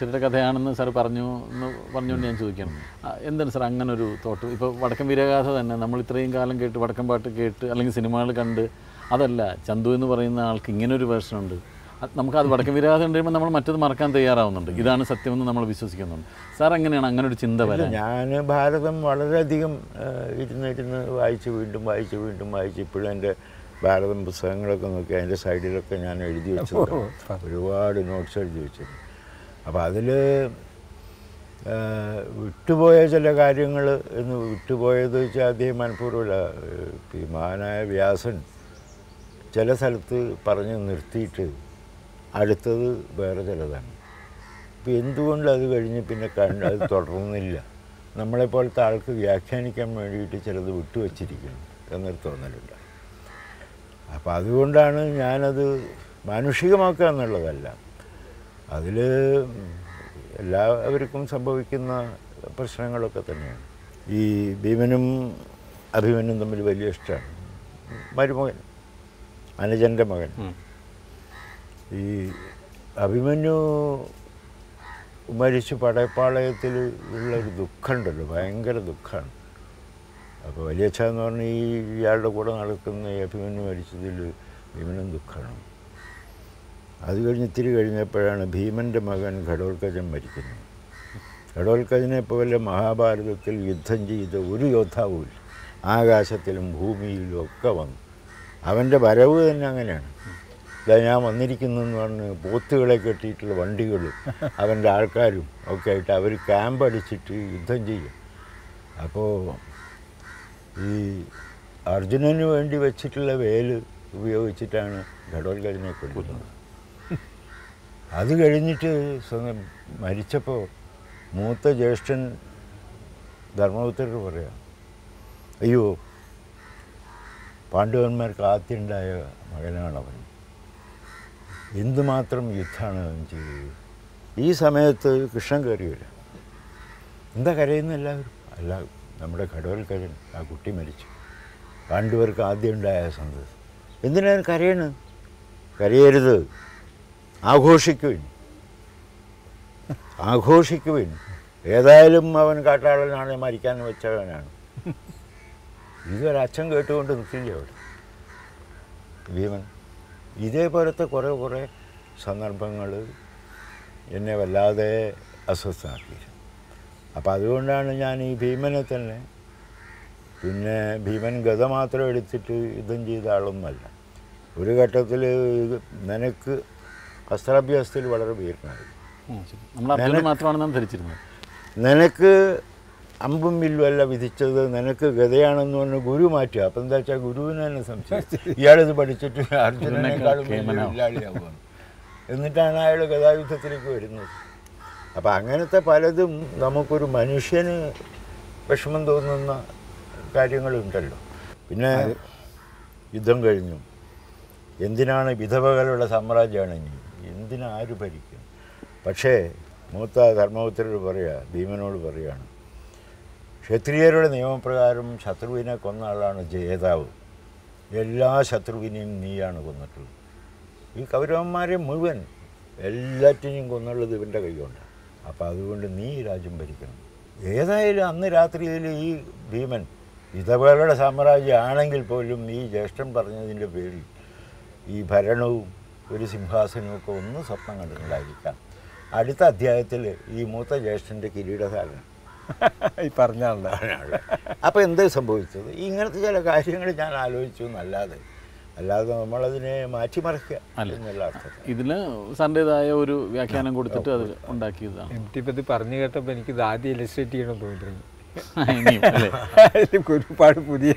യക്ഷിയുടെ കഥയാണെന്ന് sir പറഞ്ഞു എന്ന് പറഞ്ഞുകൊണ്ട് ഞാൻ ചോദിക്കണം ആ, എന്താണ് സാർ അങ്ങനെ ഒരു തോട്ട് ഇപ്പോൾ വടക്കൻ വീരഗാഥ തന്നെ നമ്മൾ ഇത്രയും കാലം കേട്ട് വടക്കൻ പാട്ട് കേട്ട് അല്ലെങ്കിൽ സിനിമകൾ കണ്ട് അതല്ല ചന്തു എന്ന് പറയുന്ന ആൾക്ക് ഇങ്ങനെ ഒരു വേർഷനുണ്ട് അത് നമുക്ക് അത് വടക്കൻ വീരഗാഥ കണ്ടു കഴിയുമ്പോൾ നമ്മൾ മറ്റത് മറക്കാൻ തയ്യാറാവുന്നുണ്ട് ഇതാണ് സത്യമെന്ന് നമ്മൾ വിശ്വസിക്കുന്നുണ്ട് സാർ എങ്ങനെയാണ് അങ്ങനെ ഒരു ചിന്ത വരാൻ ഞാൻ ഭാരതം വളരെയധികം ആ, ഇരുന്ന് ഇരുന്ന് വായിച്ച് വീണ്ടും വായിച്ച് വീണ്ടും വായിച്ച് ഇപ്പോഴും എൻ്റെ ഭാരതം പുസ്തകങ്ങളൊക്കെ നോക്കി അതിൻ്റെ സൈഡിലൊക്കെ ഞാൻ എഴുതി വെച്ചിട്ടുണ്ട് ഒരുപാട് നോട്ട്സ് എഴുതി വെച്ചിട്ടുണ്ട് അപ്പോൾ അതിൽ വിട്ടുപോയ ചില കാര്യങ്ങൾ എന്ന് വിട്ടുപോയത് വെച്ചാൽ അദ്ദേഹം മനഃപൂർവ്വമല്ല ഏഹ്, ഈ മഹാനായ വ്യാസൻ ചില സ്ഥലത്ത് പറഞ്ഞ് നിർത്തിയിട്ട് അടുത്തത് വേറെ ചിലതാണ് ഇപ്പം എന്തുകൊണ്ട് അത് കഴിഞ്ഞ് പിന്നെ കണ്ട് അത് തുടർന്നില്ല നമ്മളെപ്പോലത്തെ ആൾക്ക് വ്യാഖ്യാനിക്കാൻ വേണ്ടിയിട്ട് ചിലത് വിട്ടുവച്ചിരിക്കുന്നു എന്നൊരു തോന്നലുണ്ട് അപ്പം അതുകൊണ്ടാണ് ഞാനത് മാനുഷികമാക്കുക എന്നുള്ളതല്ല അതിൽ എല്ലാവർക്കും സംഭവിക്കുന്ന പ്രശ്നങ്ങളൊക്കെ തന്നെയാണ് ഈ ഭീമനും അഭിമനും തമ്മിൽ വലിയ ഇഷ്ടമാണ് മരുമകൻ അനുജൻ്റെ മകൻ ഉം. ഈ അഭിമന്യു മരിച്ച് പടയപ്പാളയത്തിൽ ഉള്ളൊരു ദുഃഖമുണ്ടല്ലോ ഭയങ്കര ദുഃഖമാണ് അപ്പോൾ വലിയച്ഛ എന്ന് പറഞ്ഞാൽ ഈ ഇയാളുടെ കൂടെ നടക്കുന്ന ഈ അഭിമന്യു മരിച്ചതിൽ ഭീമനും ദുഃഖമാണ് അത് കഴിഞ്ഞ് ഇത്തിരി കഴിഞ്ഞപ്പോഴാണ് ഭീമൻ്റെ മകൻ ഘടോൽക്കജൻ മരിക്കുന്നത് ഘടോൽക്കജനെ പോലെ മഹാഭാരതത്തിൽ യുദ്ധം ചെയ്ത ഒരു യോദ്ധാവുമില്ല ആകാശത്തിലും ഭൂമിയിലും ഒക്കെ വന്നു അവൻ്റെ വരവ് തന്നെ അങ്ങനെയാണ് ഇതാ ഞാൻ വന്നിരിക്കുന്നെന്ന് പറഞ്ഞ് പോത്തുകളെ കെട്ടിയിട്ടുള്ള വണ്ടികൾ അവൻ്റെ ആൾക്കാരും ഒക്കെ ആയിട്ട് അവർ ക്യാമ്പ് അടിച്ചിട്ട് യുദ്ധം ചെയ്യും അപ്പോൾ ഈ അർജുനന് വേണ്ടി വെച്ചിട്ടുള്ള വേല് ഉപയോഗിച്ചിട്ടാണ് ഘടോൽഗജനെ കൊല്ലുന്നത് അത് കഴിഞ്ഞിട്ട് സ്വന്തം മരിച്ചപ്പോൾ മൂത്ത ജ്യേഷ്ഠൻ ധർമ്മപുത്രർ പറയാം അയ്യോ പാണ്ഡവന്മാർക്ക് ആദ്യമുണ്ടായ മകനാണവൻ എന്തുമാത്രം യുദ്ധമാണ് അവൻ ചെയ്തത് ഈ സമയത്ത് കൃഷ്ണൻ കയറി വരാം എന്താ കരയുന്ന എല്ലാവരും അല്ല നമ്മുടെ ഘടോൽക്കരൻ ആ കുട്ടി മരിച്ചു പാണ്ഡവർക്ക് ആദ്യം ഉണ്ടായ സന്തോഷം എന്തിനാണ് കരയണ് കരയരുത് ആഘോഷിക്കുവിൻ ആഘോഷിക്കുവിൻ ഏതായാലും അവൻ കാട്ടാളനാണ് മരിക്കാൻ വെച്ചവനാണ് ഇതൊരച്ഛൻ കേട്ടുകൊണ്ട് നിൽക്കില്ല അവിടെ ഭീമൻ ഇതേപോലത്തെ കുറേ കുറേ സന്ദർഭങ്ങൾ എന്നെ വല്ലാതെ അസ്വസ്ഥമാക്കിയത് അപ്പോൾ അതുകൊണ്ടാണ് ഞാൻ ഈ ഭീമനെ തന്നെ പിന്നെ ഭീമൻ ഗത മാത്രം എടുത്തിട്ട് യുദ്ധം ചെയ്ത ആളൊന്നുമല്ല ഒരു ഘട്ടത്തിൽ നിനക്ക് അസ്ത്രാഭ്യാസത്തിൽ വളരെ വീരനായിരുന്നു ഉം, ശരി. നമ്മൾ അർജുനൻ മാത്രമാണെന്നാണ് ധരിച്ചിരുന്നത് നിനക്ക് അമ്പും വില്ലും അല്ല വിധിച്ചത് നിനക്ക് ഗതയാണെന്ന് പറഞ്ഞ് ഗുരു മാറ്റുക അപ്പം എന്താ വെച്ചാൽ ഗുരുവിനെ തന്നെ സംശയം ഇയാളിത് പഠിച്ചിട്ട് അർജുനനേക്കാളും വലിയ കേമനാവും. വില്ലാളിയാവുകയാണ് എന്നിട്ടാണ് അയാൾ ഗതായുദ്ധത്തിലേക്ക് വരുന്നത് അപ്പം അങ്ങനത്തെ പലതും നമുക്കൊരു മനുഷ്യന് വിഷമം തോന്നുന്ന കാര്യങ്ങളുണ്ടല്ലോ പിന്നെ യുദ്ധം കഴിഞ്ഞു എന്തിനാണ് വിധവകളുടെ സാമ്രാജ്യമാണ് ഇനി എന്തിനാ ആര് ഭരിക്കും പക്ഷേ മൂത്ത ധർമ്മപുത്രരോട് പറയുക ഭീമനോട് പറയുകയാണ് ക്ഷത്രിയരുടെ നിയമപ്രകാരം ശത്രുവിനെ കൊന്ന ആളാണ് ജേതാവ് എല്ലാ ശത്രുവിനെയും നീയാണ് കൊന്നിട്ടുള്ളത് ഈ കൗരവന്മാരെ മുഴുവൻ എല്ലാറ്റിനെയും കൊന്നുള്ളത് ഇവൻ്റെ കൈകൊണ്ടാണ് അപ്പോൾ അതുകൊണ്ട് നീ ഈ രാജ്യം ഭരിക്കണം ഏതായാലും അന്ന് രാത്രിയിൽ ഈ ഭീമൻ വിധവകളുടെ സാമ്രാജ്യം ആണെങ്കിൽ പോലും നീ ജ്യേഷ്ഠൻ പറഞ്ഞതിൻ്റെ പേരിൽ ഈ ഭരണവും ഒരു സിംഹാസനവും ഒക്കെ ഒന്ന് സ്വപ്നം കണ്ടിട്ടുണ്ടായിരിക്കാം അടുത്ത അധ്യായത്തിൽ ഈ മൂത്ത ജ്യേഷ്ഠൻ്റെ കിരീടധാരണം ഈ പറഞ്ഞ ആളുടെ അപ്പോൾ എന്ത് സംഭവിച്ചത് ഇങ്ങനത്തെ ചില കാര്യങ്ങൾ ഞാൻ ആലോചിച്ചു എന്നല്ലാതെ അല്ലാതെ നമ്മളതിനെ മാറ്റിമറിക്കുക അല്ല. എന്നുള്ള അർത്ഥത്തിൽ ഇതിൽ സാറിൻ്റെതായ ഒരു വ്യാഖ്യാനം കൊടുത്തിട്ട് അത് ഉണ്ടാക്കിയതാണ് എം ടി ഇപ്പം ഇത് പറഞ്ഞു കേട്ടപ്പോൾ എനിക്ക് ഇത് ആദ്യം ഇലസ്ട്രേറ്റ് ചെയ്യണം തോന്നിയിരുന്നു ഇനിയും അല്ലേ അതിൽ ഒരുപാട് പുതിയ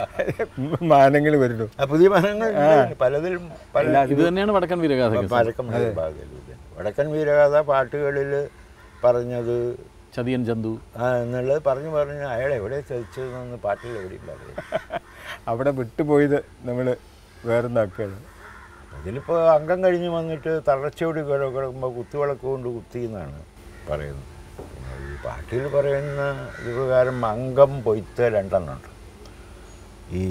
മാനങ്ങൾ വരുന്നു ആ പുതിയ മാനങ്ങൾ പലതിലും പല ഇത് തന്നെയാണ് വടക്കൻ വീരഗാഥ പഴക്കം ഭാഗത്തിൽ വടക്കൻ വീരകഥ പാട്ടുകളിൽ പറഞ്ഞത് ചതിയൻ ചന്തു ആ എന്നുള്ളത് പറഞ്ഞു പറഞ്ഞ് അയാൾ എവിടെ ചതിച്ചതെന്ന് പാട്ടിൽ എവിടെയും പറയും അവിടെ വിട്ടുപോയത് നമ്മൾ വേറൊന്നാക്കുകയാണ് അതിലിപ്പോൾ അംഗം കഴിഞ്ഞ് വന്നിട്ട് തളർച്ചയോട് കിടക്കുമ്പോൾ കുത്തുവിളക്ക് കൊണ്ട് കുത്തി എന്നാണ് പറയുന്നത് പിന്നെ ഈ പാട്ടിൽ പറയുന്ന ഇത് പ്രകാരം അംഗം പൊയ്ത്ത രണ്ടെണ്ണമുണ്ട് ഈ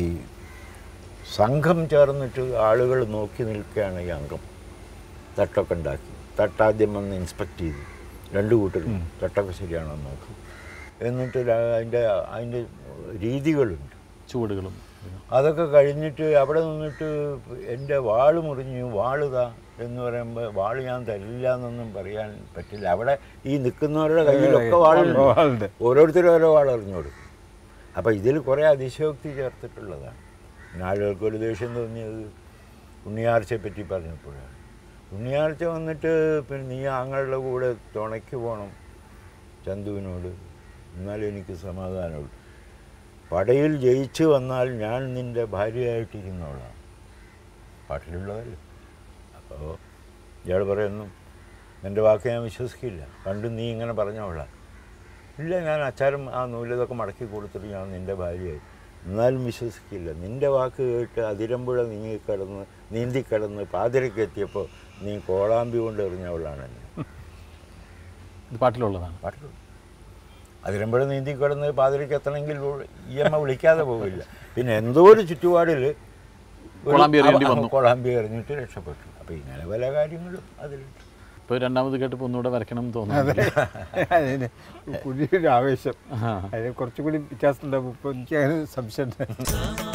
സംഘം ചേർന്നിട്ട് ആളുകൾ നോക്കി നിൽക്കുകയാണ് ഈ അംഗം തട്ടൊക്കെ ഉണ്ടാക്കി തട്ടാദ്യം വന്ന് ഇൻസ്പെക്ട് ചെയ്തു രണ്ട് കൂട്ടരും തൊട്ടൊക്കെ ശരിയാണോ എന്ന് നോക്കും എന്നിട്ട് ര- അതിൻ്റെ അതിൻ്റെ രീതികളുണ്ട് ചുവടുകളും അതൊക്കെ കഴിഞ്ഞിട്ട് അവിടെ നിന്നിട്ട് എൻ്റെ വാള് മുറിഞ്ഞു വാളുതാ എന്ന് പറയുമ്പോൾ വാള് ഞാൻ തരില്ല എന്നൊന്നും പറയാൻ പറ്റില്ല അവിടെ ഈ നിൽക്കുന്നവരുടെ കയ്യിലൊക്കെ വാളുണ്ട് വാളുണ്ട്. ഓരോരുത്തരും ഓരോ വാൾ എറിഞ്ഞു കൊടുക്കും അപ്പോൾ ഇതിൽ കുറേ അതിശയോക്തി ചേർത്തിട്ടുള്ളതാണ് പിന്നെ ആളുകൾക്ക് ഒരു ദേഷ്യം തോന്നിയത് ഉണ്ണിയാർച്ചയെ പറ്റി പറഞ്ഞപ്പോഴാണ് ഉണ്ണിയാർച്ച വന്നിട്ട് പിന്നെ നീ ആങ്ങളുടെ കൂടെ തുണയ്ക്ക് പോകണം ചന്തുവിനോട് എന്നാലേ എനിക്ക് സമാധാനമുള്ളൂ പടയിൽ ജയിച്ചു വന്നാൽ ഞാൻ നിൻ്റെ ഭാര്യയായിട്ടിരുന്നോളാം പാട്ടിലുള്ളതല്ലേ അപ്പോൾ ഇയാൾ പറയുന്നു എൻ്റെ വാക്ക് ഞാൻ വിശ്വസിക്കില്ല പണ്ട് നീ ഇങ്ങനെ പറഞ്ഞോളാം ഇല്ല ഞാൻ അച്ചാരം ആ നൂലിതൊക്കെ മടക്കി കൊടുത്തിട്ട് ഞാൻ നിൻ്റെ ഭാര്യയായി എന്നാലും വിശ്വസിക്കില്ല നിൻ്റെ വാക്ക് കേട്ട് അതിരമ്പുഴ നീങ്ങിക്കിടന്ന് നീന്തിക്കിടന്ന് പാതിരയ്ക്ക് എത്തിയപ്പോൾ നീ കോളാമ്പി കൊണ്ട് എറിഞ്ഞവളാണ് എന്നെ ഇത് പാട്ടിലുള്ളതാണ് പാട്ടുള്ളൂ അതിരമ്പുഴ നീന്തി കിടന്ന് പാതിരയ്ക്ക് എത്തണമെങ്കിൽ ഈ അമ്മ വിളിക്കാതെ പോകില്ല പിന്നെ എന്തോ ഒരു ചുറ്റുപാടിൽ ഒരു കൊളാമ്പി എറിയേണ്ടി അവ- വന്നു. കൊളാമ്പി എറിഞ്ഞിട്ട് രക്ഷപ്പെട്ടു അപ്പോൾ ഇങ്ങനെ പല കാര്യങ്ങളും അതിലുണ്ട് ഇപ്പോൾ രണ്ടാമത് കേട്ടപ്പോൾ ഒന്നുകൂടെ വരയ്ക്കണം എന്ന് തോന്നുന്നു അതിന് പുതിയൊരു ആവേശം ആ. അതിന് കുറച്ചുകൂടി വ്യത്യാസം ഉണ്ടാവും ഇപ്പോൾ എനിക്ക് അങ്ങനെ സംശയം ഉണ്ട്.